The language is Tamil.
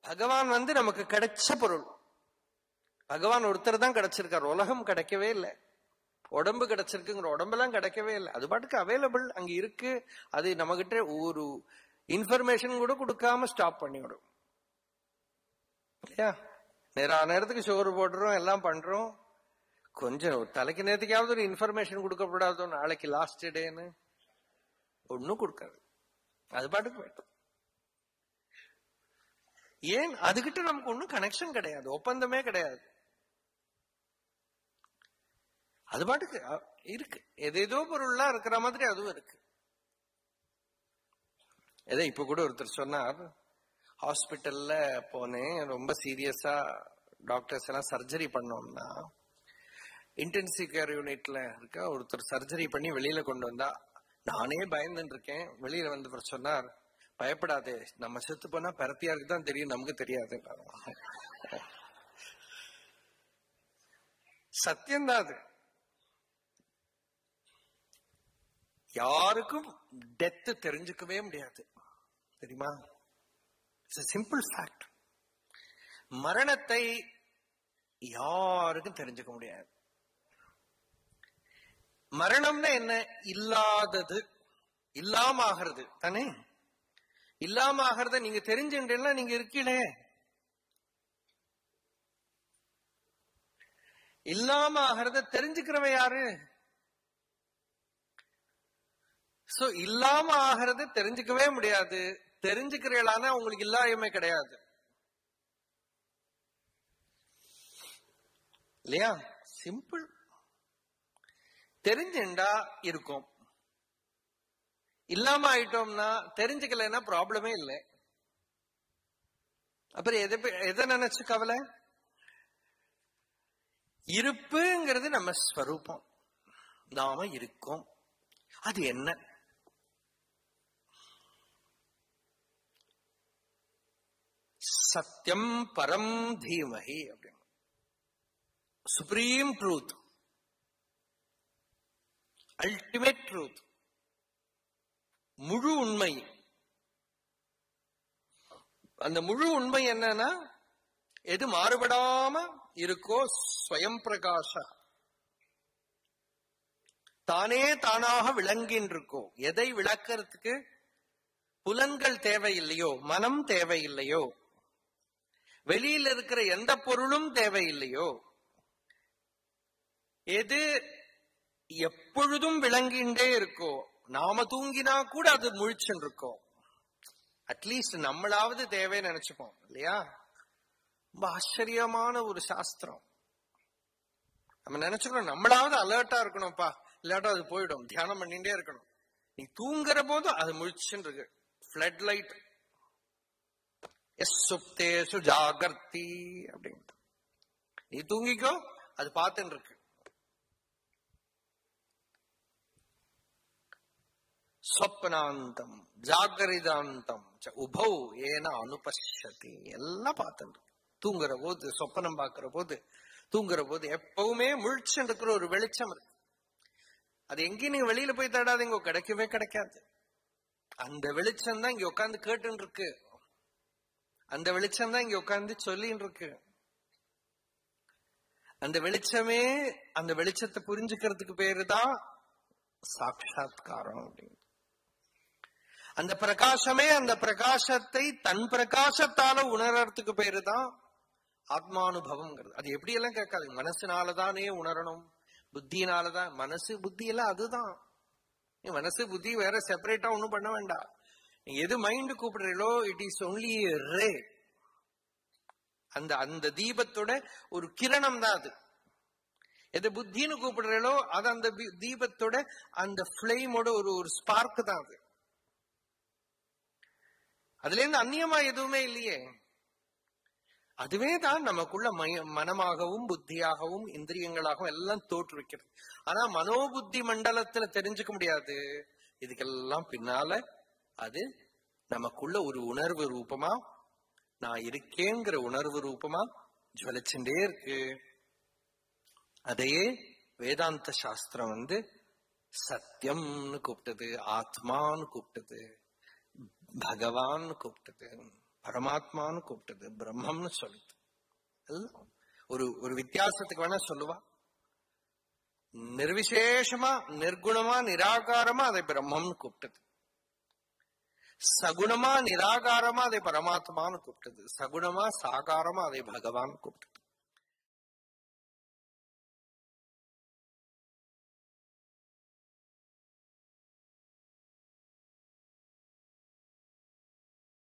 பகவான் வந்து நமக்கு கிடைச்ச பொருள் பகவான் ஒருத்தர் தான் கிடைச்சிருக்கார் உலகம் கிடைக்கவே இல்லை உடம்பு கிடைச்சிருக்குங்கிற உடம்பெல்லாம் கிடைக்கவே இல்லை அது பாட்டுக்கு அவைலபிள் அங்க இருக்கு அது நம்ம கிட்ட ஒரு இன்ஃபர்மேஷன் கூட கொடுக்காம ஸ்டாப் பண்ணிவிடும் இல்லையா நேரா நேரத்துக்கு சோறு போடுறோம் எல்லாம் பண்றோம் கொஞ்சம் ஒரு தலைக்கு நேரத்துக்காவது ஒரு இன்ஃபர்மேஷன் கொடுக்கப்படாதோ நாளைக்கு லாஸ்ட் டேன்னு ஒன்னும் கொடுக்காது அது பாட்டுக்கு போயிட்டோம் ஏன் அதுகிட்ட நமக்கு ஒன்னும் கனெக்ஷன் கிடையாது ஒப்பந்தமே கிடையாது அது பாட்டுக்கு அ- இருக்கு எதேதோ பொருள்லாம் இருக்கிற மாதிரி அதுவும் இருக்கு ஏதோ இப்ப கூட ஒருத்தர் சொன்னார் ஹாஸ்பிட்டல்ல போனேன் ரொம்ப சீரியஸா டாக்டர்ஸ் எல்லாம் சர்ஜரி பண்ணோம்னா இன்டென்சிவ் கேர் யூனிட்ல இருக்க ஒருத்தர் சர்ஜரி பண்ணி வெளியில கொண்டு வந்தா நானே பயந்துட்டு இருக்கேன் வெளியில வந்து சொன்னார் பயப்படாதே நம்ம செத்து போனா பரத்தியாருக்கு தான் தெரியும் நமக்கு தெரியாது சத்தியம்தான் அது யாருக்கும் டெத் தெரிஞ்சுக்கவே முடியாது தெரியுமா இட்ஸ் சிம்பிள் ஃபேக்ட் மரணத்தை யாருக்கும் தெரிஞ்சுக்க முடியாது மரணம்னா என்ன இல்லாதது இல்லாம ஆகிறது தானே இல்லாம ஆகிறத நீங்க தெரிஞ்சுட்டேன்னா நீங்க இருக்கீங்களே இல்லாம ஆகிறத தெரிஞ்சுக்கிறவ யாரு சோ இல்லாம ஆகிறது தெரிஞ்சுக்கவே முடியாது தெரிஞ்சுக்கிறீங்களானா உங்களுக்கு இல்லாயமே கிடையாது இல்லையா சிம்பிள் தெரிஞ்சுண்டா இருக்கும் இல்லாம ஆயிட்டோம்னா தெரிஞ்சுக்கலைன்னா ப்ராப்ளமே இல்லை அப்புறம் எதை பே- எதை நினைச்சு கவலை இருப்புங்கிறது நம்ம ஸ்வரூபம் நாம இருக்கோம் அது என்ன சத்தியம் பரம் தீமஹி அப்படின்னு சுப்ரீம் ட்ரூத் அல்டிமேட் ட்ரூத் முழு உண்மை அந்த முழு உண்மை என்னன்னா எது மாறுபடாம இருக்கோ ஸ்வயம் பிரகாஷ தானே தானாக விளங்கின்றிருக்கோ எதை விளக்கறதுக்கு புலன்கள் தேவையில்லையோ மனம் தேவையில்லையோ வெளியில இருக்கிற எந்த பொருளும் தேவையில்லையோ எது எப்பொழுதும் விளங்கின்றே இருக்கோ நாம தூங்கினா கூட அது முழிச்சுன்னு இருக்கோம் அட்லீஸ்ட் நம்மளாவது தேவைன்னு நினைச்சுப்போம் இல்லையா ரொம்ப ஆச்சரியமான ஒரு சாஸ்திரம் நம்ம நினைச்சுக்கணும் நம்மளாவது அலர்ட்டா இருக்கணும்ப்பா இல்லாட்டா அது போயிடும் தியானம் பண்ணிட்டே இருக்கணும் நீ தூங்குற போது அது முழிச்சுன்னு இருக்கு ஃபிளட் லைட் எஸ் சுப்தேசு ஜாகர்த்தி அப்படின்ட்டு நீ தூங்கிக்கோ அது பார்த்துன்னு இருக்கு ஸ்வப்னாந்தம் ஜாகரிதாந்தம் ச உபௌ ஏன அனுபஷதி எல்லாம் பார்த்துட்டு இருக்கு. தூங்குற போது சொப்பனம் பார்க்கிற போது தூங்குற போது எப்பவுமே முழிச்சுட்டு இருக்கிற ஒரு வெளிச்சம் இருக்கு அது எங்கேயும் நீங்க வெளியில போய் தேடாதீங்க கிடைக்கவே கிடைக்காது அந்த வெளிச்சம் தான் இங்க உட்கார்ந்து கேட்டுன்னு இருக்கு அந்த வெளிச்சம் தான் இங்க உட்கார்ந்து சொல்லின்னு இருக்கு அந்த வெளிச்சமே அந்த வெளிச்சத்தை புரிஞ்சுக்கிறதுக்கு பேரு தான் சாட்சாத்காரம் அப்படின்னு அந்த பிரகாசமே அந்த பிரகாசத்தை தன் பிரகாசத்தால உணர்றதுக்கு பேரு தான் ஆத்மானுபவம்ங்கிறது அது எப்படி எல்லாம் கேட்காது மனசுனாலதானே உணரணும் புத்தினாலதான் மனசு புத்தி எல்லாம் அதுதான் நீ மனசு புத்தி வேற செப்பரேட்டா ஒண்ணும் பண்ண வேண்டாம் நீ எது மைண்ட் கூப்பிடுறீங்களோ இட் இஸ் ஒன்லி ரே அந்த அந்த தீபத்தோட ஒரு கிரணம் தான் அது எது புத்தின்னு கூப்பிடுறீங்களோ அது அந்த பி- தீபத்தோட அந்த பிளேமோட ஒரு ஒரு ஸ்பார்க் தான் அது அதுல இருந்து அந்நியமா எதுவுமே இல்லையே அதுவே தான் நமக்குள்ள மய- மனமாகவும் புத்தியாகவும் இந்திரியங்களாகவும் எல்லாம் தோற்றுவிக்கிறது ஆனா மனோபுத்தி மண்டலத்துல தெரிஞ்சுக்க முடியாது இதுக்கெல்லாம் பின்னால அது நமக்குள்ள ஒரு உணர்வு ரூபமா நான் இருக்கேங்கிற உணர்வு ரூபமா ஜுவலிச்சுட்டே இருக்கு அதையே வேதாந்த சாஸ்திரம் வந்து சத்தியம்னு கூப்பிட்டது ஆத்மான்னு கூப்பிட்டது பகவான் கூப்பிட்டது பரமாத்மான்னு கூப்பிட்டது பிரம்மம்னு சொல்லுது எல்லாம் ஒரு ஒரு வித்தியாசத்துக்கு வேணா சொல்லுவா நிர்விசேஷமா நிர்குணமா நிராகாரமா அதை பிரம்மம்னு கூப்பிட்டது சகுணமா நிராகாரமா அதை பரமாத்மான்னு கூப்பிட்டது சகுணமா சாகாரமா அதை பகவான் கூப்பிட்டது